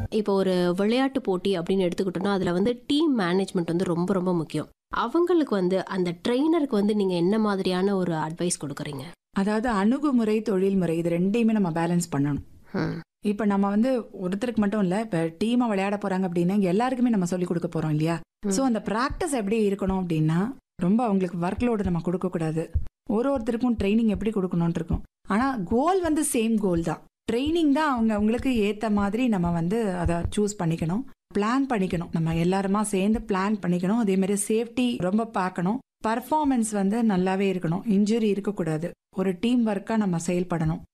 இப்போ ஒரு விளையாட்டு போட்டி அப்படின்னு எடுத்துக்கிட்டோம்னா அதில் வந்து டீம் மேனேஜ்மெண்ட் வந்து ரொம்ப ரொம்ப முக்கியம் அவங்களுக்கு வந்து அந்த ட்ரெயினருக்கு வந்து நீங்கள் என்ன மாதிரியான ஒரு அட்வைஸ் கொடுக்குறீங்க அதாவது அணுகுமுறை தொழில்முறை இது ரெண்டையுமே நம்ம பேலன்ஸ் பண்ணணும் ம். இப்போ நம்ம வந்து ஒருத்தருக்கு மட்டும் இல்ல இப்போ டீமா விளையாட போறாங்க அப்படின்னா எல்லாருக்குமே நம்ம சொல்லி கொடுக்க போறோம் இல்லையா ம். ஸோ அந்த ப்ராக்டிஸ் எப்படி இருக்கணும் அப்படின்னா ரொம்ப அவங்களுக்கு ஒர்க் லோடு நம்ம கொடுக்க கூடாது ஒரு ஒருத்தருக்கும் ட்ரைனிங் எப்படி கொடுக்கணும்னு இருக்கும் ஆனா கோல் வந்து சேம் கோல் தான் ட்ரைனிங் தான் அவங்க அவங்களுக்கு ஏத்த மாதிரி நம்ம வந்து அதை சூஸ் பண்ணிக்கணும் பிளான் பண்ணிக்கணும் நம்ம எல்லாருமா சேர்ந்து பிளான் பண்ணிக்கணும் அதே மாதிரி சேஃப்டி ரொம்ப பார்க்கணும் பர்ஃபார்மன்ஸ் வந்து நல்லாவே இருக்கணும் இன்ஜுரி இருக்கக்கூடாது ஒரு டீம் ஒர்க்கா நம்ம செயல்படணும்